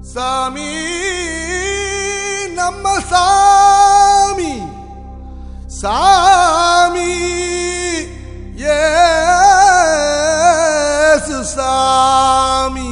சாமி நம்ம சாமி சாமி ஏசு சாமி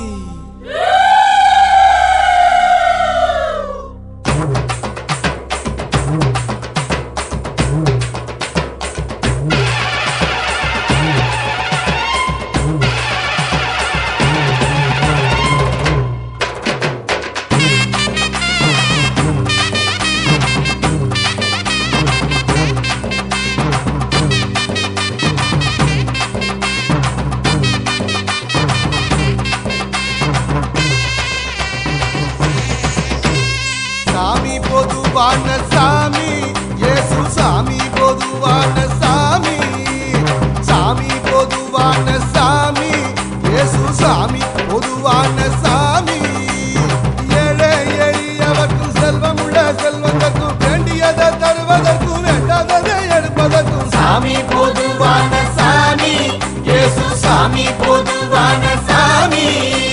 சாமி பொதுவான சாமி இயேசு சாமி பொதுவான சாமி சாமி பொதுவான சாமி இயேசு சாமி பொதுவான சாமி ஏழை எளியவர்க்கும் செல்வம் உள்ள செல்வந்தர்க்கும் வேண்டியதை தருவதற்கும் வேண்டாததை எடுப்பதற்கும் சாமி பொதுவான சாமி இயேசு சாமி பொதுவான சாமி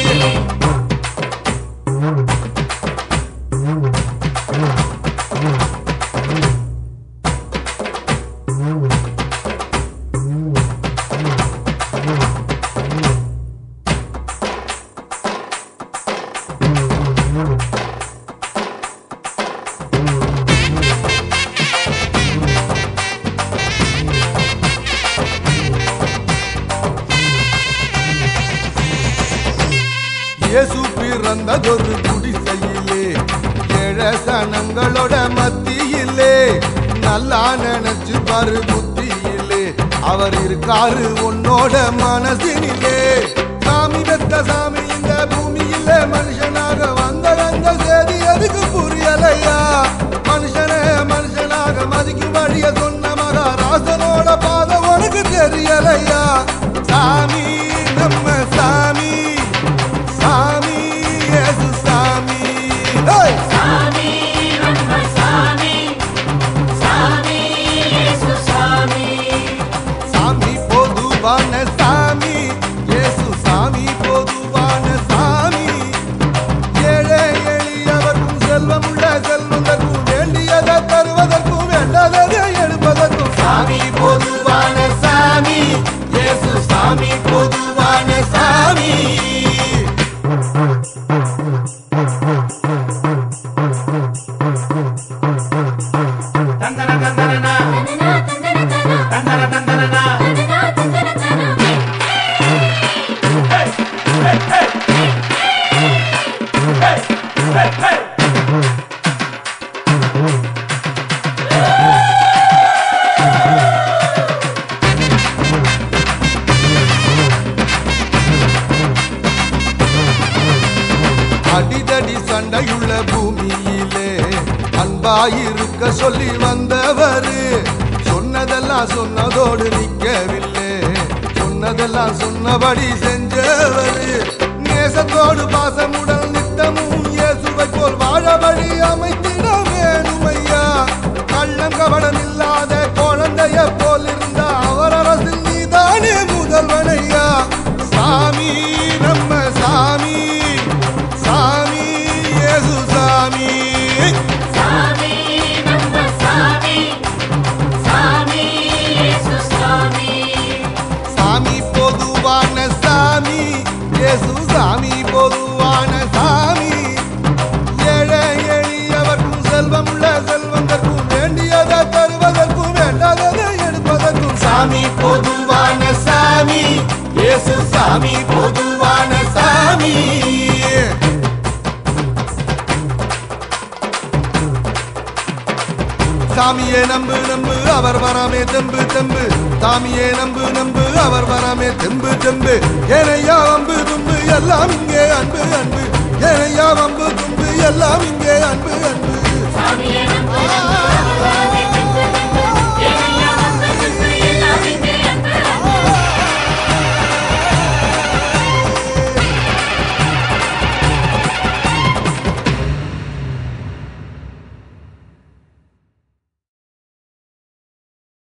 இயேசு பிறந்ததொரு குடிசையிலே ஏழசனங்களோட மத்தியிலே நல்லா நினைச்சு பாரு புத்தியிலே அவர் இருக்காரு உன்னோட மனசினிலே சாமி பெத்த சாமி இந்த பூமியில மனுஷனாக வந்த அந்த செய்தி அதுக்கு புரியலையா மனுஷனே மனுஷனாக மதிக்கும் வழிய சொன்ன மகாராசனோட பாதை உனக்கு தெரியலையா சாமி நம்ம சாமி சாமி இயேசு சாமி ஹேய்! சாமி நம்ம சாமி சாமி இயேசு சாமி சாமி பொதுவான சாமி இயேசு சாமி பொதுவான சாமி ஏழை எளியவர்க்கும் செல்வம் உள்ள செல்வந்தர்க்கும் வேண்டியதை தருவதற்கும் வேண்டாததை எடுப்பதற்கும் சாமி பொதுவான சாமி இயேசு சாமி பொதுவான சாமி தந்தன தந்தனா தந்தன தந்தனா அடிதடி சண்டையுள்ள பூமியிலே அன்பாயிருக்க சொல்லி வந்தவரு சொன்னதெல்லாம் சொன்னதோடு நிற்கவில்லை சொன்னதெல்லாம் சொன்னபடி செஞ்சவரு நேசத்தோடு பாசமுடன் நித்தமும் இயேசுவை போல் வாழபடி அமைத்திட வேணுமையா கள்ளம் கபடம் இல்லாத குழந்தைய போல் இருந்த அவர் அரசில் நீதானே முதல்வனையா சாமி நம்ம சாமி சாமி இயேசு சாமி சாமி நம்ம சாமி சாமி இயேசு சாமி சாமி பொதுவான சாமி இயேசு சாமி பொதுவான சாமி ஏழை எளியவர்க்கும் செல்வம் உள்ள செல்வந்தர்க்கும் வேண்டியதை தருவதற்கும் வேண்டாததை எடுப்பதற்கும் சாமி பொதுவான சாமி இயேசு சாமி பொதுவான சாமி சாமியே நம்பு நம்பு அவர் வராமே தெம்பு தெம்பு சாமியே நம்பு நம்பு அவர் வராமே தெம்பு தெம்பு ஏனையா வம்பு தும்பு எல்லாம் இங்கே அன்பு அன்பு ஏனையா வம்பு தும்பு எல்லாம் இங்கே அன்பு அன்பு சாமியே நம்பு நம்பு